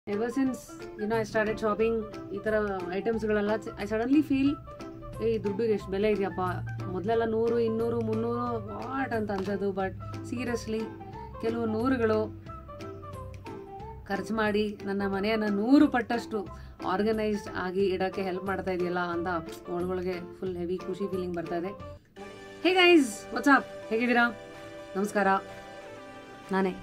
Ever since ಏನೋ I started shopping ಈ ಥರ ಐಟಮ್ಸ್ಗಳೆಲ್ಲ ಐ ಸಡನ್ಲಿ ಫೀಲ್ ಏ ದುಡ್ಡಿಗೆ ಎಷ್ಟು ಬೆಲೆ ಇದೆಯಪ್ಪ ಮೊದಲೆಲ್ಲ ನೂರು ಇನ್ನೂರು ಮುನ್ನೂರು ವಾಟ್ ಅಂತ ಅನ್ಸೋದು ಬಟ್ ಸೀರಿಯಸ್ಲಿ ಕೆಲವು ನೂರುಗಳು ಖರ್ಚು ಮಾಡಿ ನನ್ನ ಮನೆಯನ್ನು ನೂರು ಪಟ್ಟಷ್ಟು ಆರ್ಗನೈಸ್ಡ್ ಆಗಿ ಇಡೋಕ್ಕೆ ಹೆಲ್ಪ್ ಮಾಡ್ತಾ ಇದೆಯಲ್ಲ ಅಂತ ಒಳಗೊಳಗೆ ಫುಲ್ ಹೆವಿ ಖುಷಿ ಫೀಲಿಂಗ್ ಬರ್ತಾ ಇದೆ ಹೇ ಗೈಸ್ ವಾಟ್ಸಪ್ ಹೇಗಿದ್ದೀರಾ ನಮಸ್ಕಾರ ನಾನೇ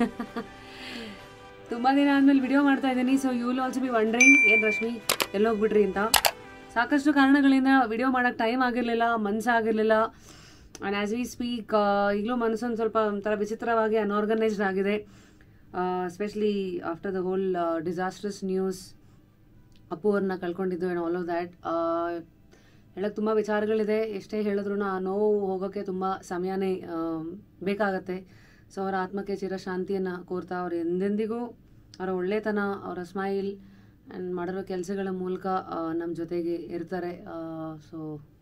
ತುಂಬ ದಿನ ಆದಮೇಲೆ ವಿಡಿಯೋ ಮಾಡ್ತಾ ಇದ್ದೀನಿ so you will also be wondering ಏನು ರಶ್ಮಿ ಎಲ್ಲೋಗ್ಬಿಟ್ರಿ ಅಂತ ಸಾಕಷ್ಟು ಕಾರಣಗಳಿಂದ ವಿಡಿಯೋ ಮಾಡೋಕ್ಕೆ ಟೈಮ್ ಆಗಿರಲಿಲ್ಲ ಮನಸ್ಸಾಗಿರಲಿಲ್ಲ ಆ್ಯಂಡ್ ಆ್ಯಸ್ ವಿ ಸ್ಪೀಕ್ ಈಗಲೂ ಮನಸ್ಸೊಂದು ಸ್ವಲ್ಪ ಒಂಥರ ವಿಚಿತ್ರವಾಗಿ ಅನ್ಆರ್ಗನೈಸ್ಡ್ ಆಗಿದೆ especially after the whole disastrous news Appu ಅವ್ರನ್ನ ಕಳ್ಕೊಂಡಿದ್ದು ಆ್ಯಂಡ್ ಆಲ್ ಆಫ್ ದ್ಯಾಟ್ ಹೇಳಕ್ಕೆ ತುಂಬ ವಿಚಾರಗಳಿದೆ ಎಷ್ಟೇ ಹೇಳಿದ್ರು ಆ ನೋವು ಹೋಗೋಕ್ಕೆ ತುಂಬ ಸಮಯನೇ ಆ, ಬೇಕಾಗತ್ತೆ ಸೊ ಅವರ ಆತ್ಮಕ್ಕೆ ಚಿರ ಶಾಂತಿಯನ್ನು ಕೋರ್ತಾ ಅವ್ರು ಎಂದೆಂದಿಗೂ ಅವರ ಒಳ್ಳೆತನ ಅವರ ಸ್ಮೈಲ್ ಆ್ಯಂಡ್ ಮಾಡಿರೋ ಕೆಲಸಗಳ ಮೂಲಕ ನಮ್ಮ ಜೊತೆಗೆ ಇರ್ತಾರೆ ಸೊ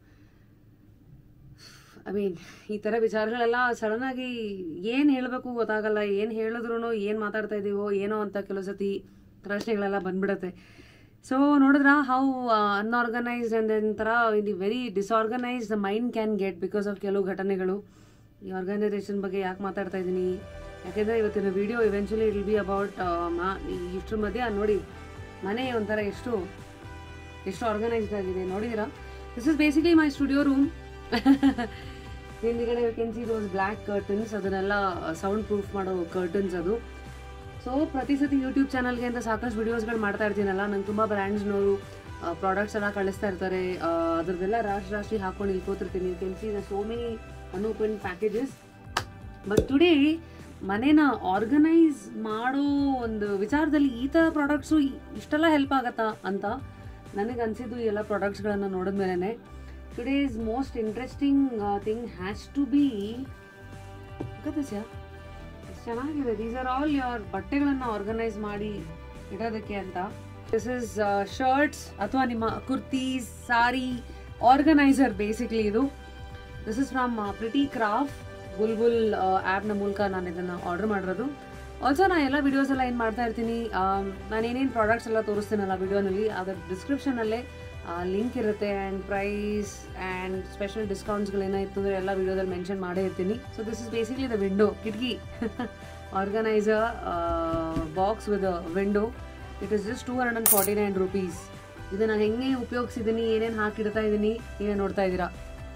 ಐ ಮೀನ್ ಈ ಥರ ವಿಚಾರಗಳೆಲ್ಲ ಸಡನ್ನಾಗಿ ಏನು ಹೇಳಬೇಕು ಗೊತ್ತಾಗಲ್ಲ ಏನು ಹೇಳಿದ್ರು ಏನು ಮಾತಾಡ್ತಾ ಇದ್ದೀವೋ ಏನೋ ಅಂತ ಕೆಲವು ಸತಿ ಪ್ರಶ್ನೆಗಳೆಲ್ಲ ಬಂದ್ಬಿಡುತ್ತೆ ಸೊ ನೋಡಿದ್ರ ಹೌ ಅನ್ಆರ್ಗನೈಸ್ಡ್ ಅಂಡ್ ಒಂಥರ ಇದು very disorganised the mind can get because of ಕೆಲವು ಘಟನೆಗಳು ಈ ಆರ್ಗನೈಸೇಷನ್ ಬಗ್ಗೆ ಯಾಕೆ ಮಾತಾಡ್ತಾ ಇದ್ದೀನಿ ಯಾಕೆಂದರೆ ಇವತ್ತಿನ video eventually will be about ಮಾ ಇಷ್ಟ್ರ ಮಧ್ಯೆ ನೋಡಿ ಮನೆ ಒಂಥರ ಎಷ್ಟು ಎಷ್ಟು ಆರ್ಗನೈಸ್ಡ್ ಆಗಿದೆ ನೋಡಿದ್ದೀರಾ this is basically my studio room ಹಿಂದಿಗಡೆ can see those black curtains ಅದನ್ನೆಲ್ಲ ಸೌಂಡ್ ಪ್ರೂಫ್ ಮಾಡೋ ಕರ್ಟನ್ಸ್ ಅದು ಸೊ ಪ್ರತಿ ಸತಿ ಯೂಟ್ಯೂಬ್ ಚಾನಲ್ಗೆ ಅಂತ ಸಾಕಷ್ಟು ವಿಡಿಯೋಸ್ಗಳು ಮಾಡ್ತಾ ಇರ್ತೀನಲ್ಲ ನಂಗೆ ತುಂಬ ಬ್ರ್ಯಾಂಡ್ಸ್ನವರು ಪ್ರಾಡಕ್ಟ್ಸ್ ಎಲ್ಲ ಕಳಿಸ್ತಾ ಇರ್ತಾರೆ ಆ, ಅದ್ರದ್ದೆಲ್ಲ ರಾಶಿ ರಾಶಿ ಹಾಕೊಂಡು ಇಲ್ಲಿ ಕೂತಿರ್ತೀನಿ you can see the so many unopened packages but today ಮನೇನ ಆರ್ಗನೈಸ್ ಮಾಡೋ ಒಂದು ವಿಚಾರದಲ್ಲಿ ಈ ಥರ ಪ್ರಾಡಕ್ಟ್ಸು ಇಷ್ಟೆಲ್ಲ ಹೆಲ್ಪ್ ಆಗತ್ತಾ ಅಂತ ನನಗೆ ಅನಿಸಿದ್ದು ಈ ಎಲ್ಲ ಪ್ರಾಡಕ್ಟ್ಸ್ಗಳನ್ನು ನೋಡಿದ್ಮೇಲೆ today is most interesting thing has to be ಗೊತ್ತಿಸ್ಯಾ ಎಷ್ಟು ಚೆನ್ನಾಗಿದೆ ದೀಸ್ ಆರ್ ಆಲ್ ಯೋರ್ ಬಟ್ಟೆಗಳನ್ನು ಆರ್ಗನೈಸ್ ಮಾಡಿ ಇಡೋದಕ್ಕೆ ಅಂತ ದಿಸ್ ಇಸ್ ಶರ್ಟ್ಸ್ ಅಥವಾ ನಿಮ್ಮ ಕುರ್ತೀಸ್ ಸಾರಿ ಆರ್ಗನೈಸರ್ ಬೇಸಿಕ್ಲಿ ಇದು this is from pretty craft Bulbul ಆ್ಯಪ್ನ ಮೂಲಕ ನಾನು ಇದನ್ನು ಆರ್ಡರ್ ಮಾಡಿರೋದು ಆಲ್ಸೋ ನಾನು ಎಲ್ಲ ವಿಡಿಯೋಸ್ ಎಲ್ಲ ಏನು ಮಾಡ್ತಾ ಇರ್ತೀನಿ ನಾನು ಏನೇನು ಪ್ರಾಡಕ್ಟ್ಸ್ ಎಲ್ಲ ತೋರಿಸ್ತೀನಲ್ಲ ವಿಡಿಯೋನಲ್ಲಿ ಅದರ ಡಿಸ್ಕ್ರಿಪ್ಷನಲ್ಲೇ ಲಿಂಕ್ ಇರುತ್ತೆ ಆ್ಯಂಡ್ ಪ್ರೈಸ್ ಆ್ಯಂಡ್ ಸ್ಪೆಷಲ್ ಡಿಸ್ಕೌಂಟ್ಸ್ಗಳೇನಾಯಿತು ಅಂದರೆ ಎಲ್ಲ ವಿಡಿಯೋದಲ್ಲಿ ಮೆನ್ಷನ್ ಮಾಡೇ ಇರ್ತೀನಿ so this is basically the window ಕಿಟಕಿ organiser box with window it is just two hundred and forty nine rupees ಇದು ನಾನು ಹೆಂಗೆ ಉಪಯೋಗಿಸಿದ್ದೀನಿ ಏನೇನು ಹಾಕಿಡ್ತಾ ಇದ್ದೀನಿ ನೀವೇ ನೋಡ್ತಾ ಇದ್ದೀರಾ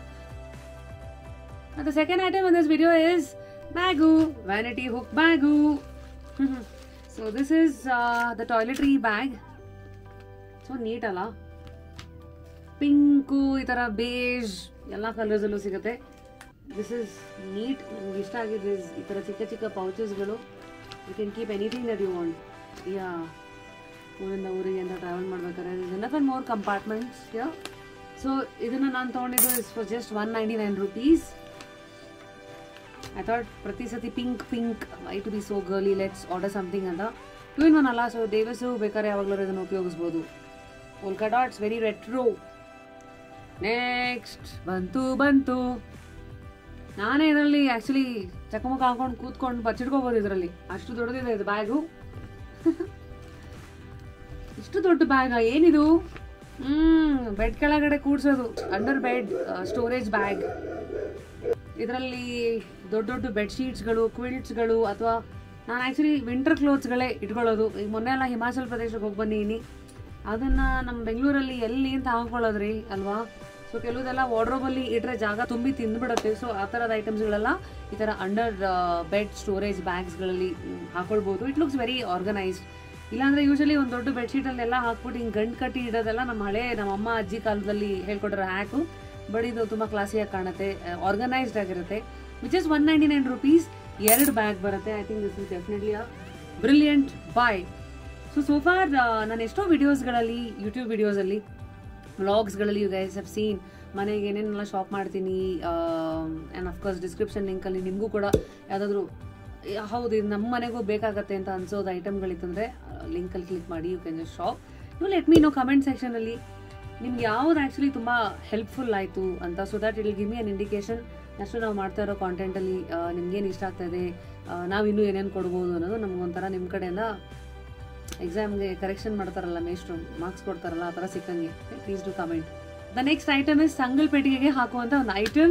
And the second item in this video is Bagu, vanity hook Bagu. so this is uh, the toiletry bag. So neat ಅಲ್ಲ pink ಈ ಥರ ಬೇಜ್ ಎಲ್ಲ ಕಲರ್ಸಲ್ಲೂ ಸಿಗುತ್ತೆ ದಿಸ್ ಇಸ್ ನೀಟ್ ನನಗೆ ಇಷ್ಟ ಆಗಿದೆ ಈ ಥರ ಚಿಕ್ಕ ಚಿಕ್ಕ ಪೌಚಸ್ಗಳು you can keep anything that you want yeah ಊರಿಂದ ಊರಿಗೆ ಅಂತ ಟ್ರಾವೆಲ್ ಮಾಡ್ಬೇಕಾದ್ರೆ ಇದನ್ನ fun more compartments yeah so ಇದನ್ನು ನಾನು ತೊಗೊಂಡಿದ್ದು is for just one ninety nine rupees I thought ಪ್ರತಿ ಸತಿ pink pink why to be so girly let's order something ಅಂತ ಟೂ ಇನ್ ಒನ್ ಅಲ್ಲ ಸೊ ದೇವಸು ಬೇಕಾದ್ರೆ ಯಾವಾಗಲೂ ಇದನ್ನು ಉಪಯೋಗಿಸ್ಬೋದು polka dots very retro next ಬಂತು ಬಂತು ನಾನೇ ಇದರಲ್ಲಿ ಆ್ಯಕ್ಚುಲಿ ಚಕಮಕ ಹಾಕೊಂಡು ಕೂತ್ಕೊಂಡು ಬಚ್ಚಿಡ್ಕೋಬೋದು ಇದರಲ್ಲಿ ಅಷ್ಟು ದೊಡ್ಡದಿದೆ ಇದು ಬ್ಯಾಗು ಇಷ್ಟು ದೊಡ್ಡ ಬ್ಯಾಗ ಏನಿದು ಹ್ಮ್ ಬೆಡ್ ಕೆಳಗಡೆ ಕೂಡ್ಸೋದು ಅಂಡರ್ ಬೆಡ್ ಸ್ಟೋರೇಜ್ ಬ್ಯಾಗ್ ಇದರಲ್ಲಿ ದೊಡ್ಡ ದೊಡ್ಡ ಬೆಡ್ಶೀಟ್ಸ್ಗಳು ಕ್ವಿಲ್ಟ್ಸ್ಗಳು ಅಥವಾ ನಾನು ಆ್ಯಕ್ಚುಲಿ ವಿಂಟರ್ ಕ್ಲೋತ್ಸ್ಗಳೇ ಇಟ್ಕೊಳ್ಳೋದು ಈಗ ಮೊನ್ನೆ ಎಲ್ಲ ಹಿಮಾಚಲ ಪ್ರದೇಶಕ್ಕೆ ಹೋಗಿ ಬಂದಿದ್ದೀನಿ ಅದನ್ನು ನಮ್ಮ ಬೆಂಗಳೂರಲ್ಲಿ ಎಲ್ಲಿ ಅಂತ ಹಾಕೊಳ್ಳೋದ್ರಿ ಅಲ್ವಾ ಸೊ ಕೆಲವುದೆಲ್ಲ ವಾರ್ಡ್ರೋಬಲ್ಲಿ ಇಟ್ಟರೆ ಜಾಗ ತುಂಬಿ ತಿಂದ್ಬಿಡುತ್ತೆ ಸೊ ಆ ಥರದ ಐಟಮ್ಸ್ಗಳೆಲ್ಲ ಈ ಥರ ಅಂಡರ್ ಬೆಡ್ ಸ್ಟೋರೇಜ್ ಬ್ಯಾಗ್ಸ್ಗಳಲ್ಲಿ ಹಾಕೊಳ್ಬೋದು ಇಟ್ ಲುಕ್ಸ್ ವೆರಿ ಆರ್ಗನೈಸ್ಡ್ ಇಲ್ಲಾಂದ್ರೆ ಯೂಶಲಿ ಒಂದು ದೊಡ್ಡ ಬೆಡ್ಶೀಟಲ್ಲೆಲ್ಲ ಹಾಕ್ಬಿಟ್ಟು ಹಿಂಗೆ ಗಂಟು ಕಟ್ಟಿ ಇಡೋದೆಲ್ಲ ನಮ್ಮ ಹಳೆ ನಮ್ಮ ಅಮ್ಮ ಅಜ್ಜಿ ಕಾಲದಲ್ಲಿ ಹೇಳ್ಕೊಟ್ಟಿರೋ ಹ್ಯಾಕು ಬಟ್ ಇದು ತುಂಬ ಕ್ಲಾಸಿಯಾಗಿ ಕಾಣುತ್ತೆ ಆರ್ಗನೈಸ್ಡ್ ಆಗಿರುತ್ತೆ which is one ninety nine rupees ಎರಡು ಬ್ಯಾಗ್ ಬರುತ್ತೆ I think this is definitely a brilliant buy so so far ನಾನು ಎಷ್ಟೋ ವಿಡಿಯೋಸ್ಗಳಲ್ಲಿ ಯೂಟ್ಯೂಬ್ ವಿಡಿಯೋಸಲ್ಲಿ ವ್ಲಾಗ್ಸ್ಗಳಲ್ಲಿ ಯು ಗೈಸ್ ಹವ್ ಸೀನ್ ಮನೆಗೆ ಏನೇನೆಲ್ಲ ಶಾಪ್ ಮಾಡ್ತೀನಿ ಆ್ಯಂಡ್ ಅಫ್ಕೋರ್ಸ್ ಡಿಸ್ಕ್ರಿಪ್ಷನ್ ಲಿಂಕಲ್ಲಿ ನಿಮಗೂ ಕೂಡ ಯಾವುದಾದ್ರೂ ಹೌದು ಇದು ನಮ್ಮ ಮನೆಗೂ ಬೇಕಾಗತ್ತೆ ಅಂತ ಅನ್ಸೋದು ಐಟಮ್ಗಳಿತ್ತಂದರೆ ಲಿಂಕಲ್ಲಿ ಕ್ಲಿಕ್ ಮಾಡಿ you can just shop you let me know comment ಸೆಕ್ಷನಲ್ಲಿ ನಿಮ್ಗೆ ಯಾವ್ದು ಆ್ಯಕ್ಚುಲಿ ತುಂಬ ಹೆಲ್ಪ್ಫುಲ್ ಆಯಿತು ಅಂತ so that it give me an indication next ನಾವು ಮಾಡ್ತಾ ಇರೋ ಕಾಂಟೆಂಟಲ್ಲಿ ನಿಮ್ಗೇನು ಇಷ್ಟ ಆಗ್ತಾ ಇದೆ ನಾವು ಇನ್ನೂ ಏನೇನು ಕೊಡ್ಬೋದು ಅನ್ನೋದು ನಮಗೊಂಥರ ನಿಮ್ಮ ಕಡೆಯಿಂದ ಎಕ್ಸಾಮ್ಗೆ ಕರೆಕ್ಷನ್ ಮಾಡ್ತಾರಲ್ಲ ಮೇಷ್ಟ್ರು ಮಾರ್ಕ್ಸ್ ಕೊಡ್ತಾರಲ್ಲ ಆ ಥರ ಸಿಕ್ಕಂಗೆ please to comment the next item is ಸಂಗಲ್ ಪೆಟ್ಟಿಗೆಗೆ ಹಾಕುವಂಥ ಒಂದು ಐಟಮ್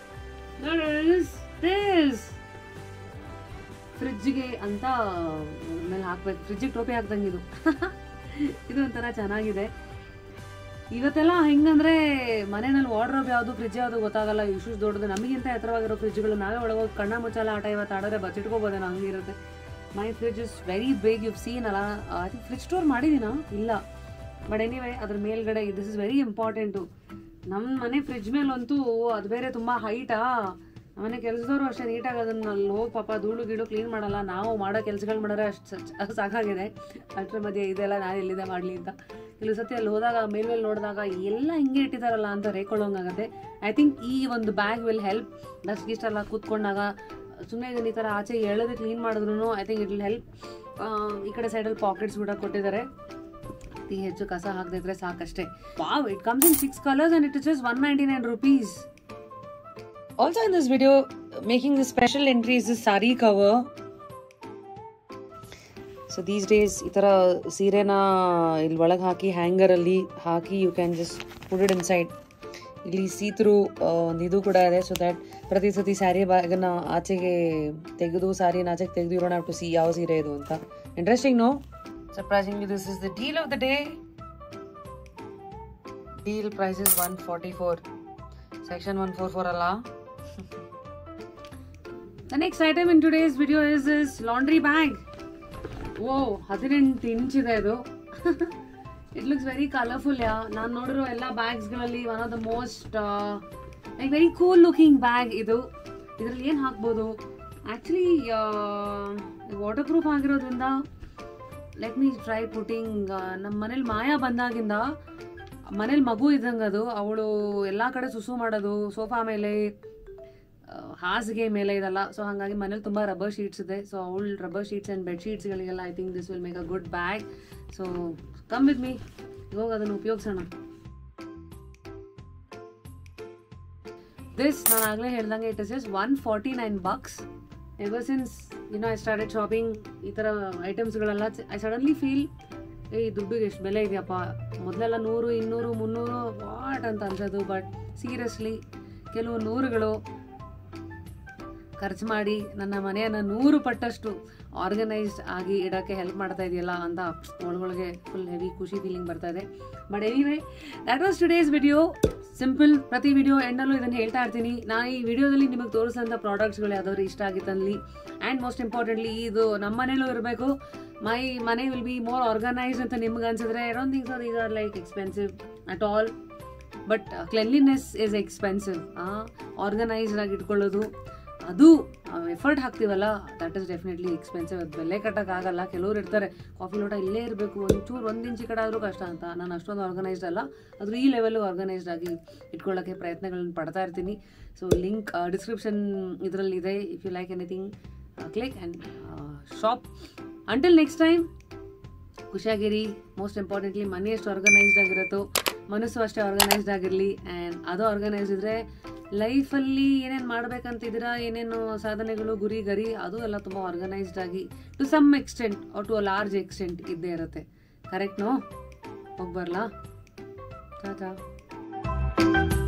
ದಿಸ್ ಫ್ರಿಜ್ಗೆ ಅಂತ ಮೇಲೆ ಹಾಕ್ಬೇಕು ಫ್ರಿಜ್ಜಿಗೆ ಟೋಪಿ ಹಾಕ್ದಂಗೆ ಇದು ಇದು ಒಂಥರ ಚೆನ್ನಾಗಿದೆ ಇವತ್ತೆಲ್ಲ ಹೆಂಗಂದ್ರೆ ಮನೆಯಲ್ಲಿ ವಾರ್ಡ್ರೋಬ್ ಯಾವುದು ಫ್ರಿಜ್ ಯಾವುದು ಗೊತ್ತಾಗಲ್ಲ ಇಶ್ಯೂಸ್ ದೊಡ್ಡದು ನಮಗಿಂತ ಎತ್ತರವಾಗಿರೋ ಫ್ರಿಜ್ಗಳು ನಾವೇ ಒಳಗೋಗಿ ಕಣ್ಣ ಮುಚ್ಚಲ್ಲ ಆಟ ಇವತ್ತು ಆಡಿದ್ರೆ ಬಚ್ಚಿಟ್ಕೋಬೋದೇನೋ ಹಂಗಿರುತ್ತೆ my fridge is very big you seen ಅಲ್ಲ ಐ ಥಿಂಕ್ ಫ್ರಿಜ್ ಸ್ಟೋರ್ ಮಾಡಿದ್ದೀನಾ ಇಲ್ಲ ಬಟ್ ಎನಿವೇ ಅದ್ರ ಮೇಲ್ಗಡೆ ದಿಸ್ ಇಸ್ ವೆರಿ ಇಂಪಾರ್ಟೆಂಟು ನಮ್ಮ ಮನೆ ಫ್ರಿಜ್ ಮೇಲಂತೂ ಅದು ಬೇರೆ ತುಂಬ ಹೈಟಾ ಮನೆ ಕೆಲಸದವರು ಅಷ್ಟೇ ನೀಟಾಗಿ ಅದನ್ನ ಅಲ್ಲಿ ಹೋಗಿ ಪಾಪ ಧೂಳು ಗೀಳು ಕ್ಲೀನ್ ಮಾಡಲ್ಲ ನಾವು ಮಾಡೋ ಕೆಲಸಗಳು ಮಾಡಿದ್ರೆ ಅಷ್ಟು ಸಾಕಾಗಿದೆ ಅಷ್ಟರ ಮಧ್ಯೆ ಇದೆಲ್ಲ ನಾನು ಎಲ್ಲಿದೆ ಮಾಡಲಿ ಅಂತ ಕೆಲವು ಸತಿ ಅಲ್ಲಿ ಹೋದಾಗ ಮೇಲ್ಮೇಲೆ ನೋಡಿದಾಗ ಎಲ್ಲ ಹಿಂಗೆ ಇಟ್ಟಿದಾರಲ್ಲ ಅಂತ ರೇಕೊಳ್ಳೋಂಗಾಗತ್ತೆ ಐ ಥಿಂಕ್ ಈ ಒಂದು ಬ್ಯಾಗ್ ವಿಲ್ ಹೆಲ್ಪ್ ಡಸ್ಟ್ ಗಿಸ್ಟ್ ಎಲ್ಲ ಕೂತ್ಕೊಂಡಾಗ ಸುಮ್ಮನೆ ಈ ಥರ ಆಚೆ ಎಳೆದು ಕ್ಲೀನ್ ಮಾಡಿದ್ರು I think it will help ಈ ಕಡೆ ಸೈಡಲ್ಲಿ ಪಾಕೆಟ್ಸ್ ಕೂಡ ಕೊಟ್ಟಿದ್ದಾರೆ ಅತಿ ಹೆಚ್ಚು ಕಸ ಹಾಕದಿದ್ರೆ ಸಾಕಷ್ಟೇ wow it comes in six colours and it is just one ninety nine rupees Also in this video, making the special entry is this sari cover. So these days ಈ ಥರ ಸೀರೆನ ಇಲ್ಲಿ ಒಳಗೆ ಹಾಕಿ ಹ್ಯಾಂಗರಲ್ಲಿ ಹಾಕಿ you can just put it inside ಇಲ್ಲಿ ಸೀತ್ರು ಒಂದು ಇದು ಕೂಡ ಇದೆ ಸೊ ದ್ಯಾಟ್ ಪ್ರತಿ ಸತಿ ಸ್ಯಾರಿ ಬ್ಯಾಗನ್ನ ಆಚೆಗೆ ತೆಗೆದು ಸ್ಯಾರಿನ ಆಚೆಗೆ ತೆಗೆದು ಇರೋಣ ಟು ಸಿ ಯಾವ ಸೀರೆ ಇದು ಅಂತ interesting no surprisingly this is the deal of the day deal price is one forty four section one four four ಅಲ್ಲ The next item in today's video is this laundry bag. ಓ ಹದಿನೆಂಟು inch ಇದೆ ಇದು it looks very colourful yeah ನಾನು ನೋಡಿರೋ ಎಲ್ಲ ಬ್ಯಾಗ್ಸ್ಗಳಲ್ಲಿ one of the most like very cool looking bag ಇದು ಇದರಲ್ಲಿ ಏನು ಹಾಕ್ಬೋದು ಆ್ಯಕ್ಚುಲಿ ವಾಟರ್ ಪ್ರೂಫ್ ಆಗಿರೋದ್ರಿಂದ ಲೆಟ್ ಮೀ ಟ್ರೈ ಪುಟಿಂಗ್ ನಮ್ಮ ಮನೇಲಿ ಮಾಯಾ ಬಂದಾಗಿಂದ ಮನೇಲಿ ಮಗು ಇದ್ದಂಗೆ ಅದು ಅವಳು ಎಲ್ಲ ಕಡೆ ಸುಸು ಮಾಡೋದು ಸೋಫಾ ಮೇಲೆ ಆ, ಹಾಸಿಗೆ ಮೇಲೆ ಇದೆಲ್ಲ ಸೊ ಹಾಗಾಗಿ ಮನೇಲಿ ತುಂಬ ರಬ್ಬರ್ ಶೀಟ್ಸ್ ಇದೆ ಸೊ ಅವಳು ರಬ್ಬರ್ ಶೀಟ್ಸ್ ಆ್ಯಂಡ್ ಬೆಡ್ ಶೀಟ್ಸ್ಗಳಿಗೆಲ್ಲ I think this will make a good bag so come with me ಇವಾಗ ಅದನ್ನು ಉಪಯೋಗಿಸೋಣ ದಿಸ್ ನಾನು ಆಗಲೇ ಹೇಳ್ದಂಗೆ it is just one forty nine bucks ever since you know I started shopping ಈ ಥರ ಐಟಮ್ಸ್ಗಳೆಲ್ಲ ಐ ಸಡನ್ಲಿ ಫೀಲ್ ಏ ಈ ದುಡ್ಡಿಗೆ ಎಷ್ಟು ಬೆಲೆ ಇದೆಯಪ್ಪ ಮೊದಲೆಲ್ಲ ನೂರು ಇನ್ನೂರು ಮುನ್ನೂರು ವಾಟ್ ಅಂತ ಅನ್ಸೋದು ಬಟ್ ಸೀರಿಯಸ್ಲಿ ಕೆಲವು ನೂರುಗಳು ಖರ್ಚು ಮಾಡಿ ನನ್ನ ಮನೆಯನ್ನು ನೂರು ಪಟ್ಟಷ್ಟು ಆರ್ಗನೈಸ್ಡ್ ಆಗಿ ಇಡೋಕ್ಕೆ ಹೆಲ್ಪ್ ಮಾಡ್ತಾ ಇದೆಯಲ್ಲ ಅಂತ ಒಳಗೊಳಗೆ ಫುಲ್ ಹೆವಿ ಖುಷಿ ಫೀಲಿಂಗ್ ಬರ್ತಾ ಇದೆ but anyway that was today's video simple ಪ್ರತಿ ವಿಡಿಯೋ ಎಂಡಲ್ಲೂ ಇದನ್ನು ಹೇಳ್ತಾ ಇರ್ತೀನಿ ನಾನು ಈ ವಿಡಿಯೋದಲ್ಲಿ ನಿಮಗೆ ತೋರಿಸೋಂಥ ಪ್ರಾಡಕ್ಟ್ಸ್ಗಳು ಯಾವ್ದಾದ್ರು ಇಷ್ಟ ಆಗಿತ್ತಲ್ಲಿ ಆ್ಯಂಡ್ ಮೋಸ್ಟ್ ಇಂಪಾರ್ಟೆಂಟ್ಲಿ ಇದು ನಮ್ಮ ಮನೇಲೂ ಇರಬೇಕು ಮೈ ಮನೆ ವಿಲ್ ಬಿ ಮೋರ್ ಆರ್ಗನೈಸ್ಡ್ ಅಂತ ನಿಮ್ಗೆ ಅನ್ಸಿದ್ರೆ I don't think so these are like expensive at all but cleanliness is expensive organised ಆಗಿ ಇಟ್ಕೊಳ್ಳೋದು ಅದು ಎಫರ್ಟ್ ಹಾಕ್ತೀವಲ್ಲ ದಟ್ ಇಸ್ ಡೆಫಿನೆಟ್ಲಿ ಎಕ್ಸ್ಪೆನ್ಸಿವ್ ಅದು ಬೆಲೆ ಕಟ್ಟೋಕ್ಕಾಗಲ್ಲ ಕೆಲವ್ರು ಇರ್ತಾರೆ ಕಾಫಿ ಲೋಟ ಇಲ್ಲೇ ಇರಬೇಕು ಒಂಚೂರು ಒಂದು ಇಂಚಿ ಕಡೆ ಆದರೂ ಕಷ್ಟ ಅಂತ ನಾನು ಅಷ್ಟೊಂದು ಆರ್ಗನೈಸ್ಡ್ ಅಲ್ಲ ಆದರೂ ಈ ಲೆವೆಲ್ಲು ಆರ್ಗನೈಸ್ಡ್ ಆಗಿ ಇಟ್ಕೊಳ್ಳೋಕ್ಕೆ ಪ್ರಯತ್ನಗಳನ್ನ ಪಡ್ತಾ ಇರ್ತೀನಿ ಸೊ ಲಿಂಕ್ ಡಿಸ್ಕ್ರಿಪ್ಷನ್ ಇದರಲ್ಲಿದೆ if you like anything click and shop until next time ಖುಷಿಯಾಗಿರಿ ಮೋಸ್ಟ್ ಇಂಪಾರ್ಟೆಂಟ್ಲಿ ಮನೆ ಎಷ್ಟು ಆರ್ಗನೈಸ್ಡ್ ಆಗಿರುತ್ತೋ ಮನಸ್ಸು ಅಷ್ಟೇ ಆರ್ಗನೈಸ್ಡ್ ಆಗಿರಲಿ ಆ್ಯಂಡ್ ಅದು ಆರ್ಗನೈಸ್ಡ್ ಇದ್ದರೆ ಲೈಫಲ್ಲಿ ಏನೇನು ಮಾಡ್ಬೇಕಂತಿದ್ದೀರಾ ಏನೇನು ಸಾಧನೆಗಳು ಗುರಿ ಗರಿ ಅದು ಎಲ್ಲ ತುಂಬ ಆರ್ಗನೈಸ್ಡ್ ಆಗಿ to some extent or to a large extent ಇದ್ದೇ ಇರುತ್ತೆ ಕರೆಕ್ಟ್ನೋ ಹೋಗಿ ಬರಲಾ ಟಾಟಾ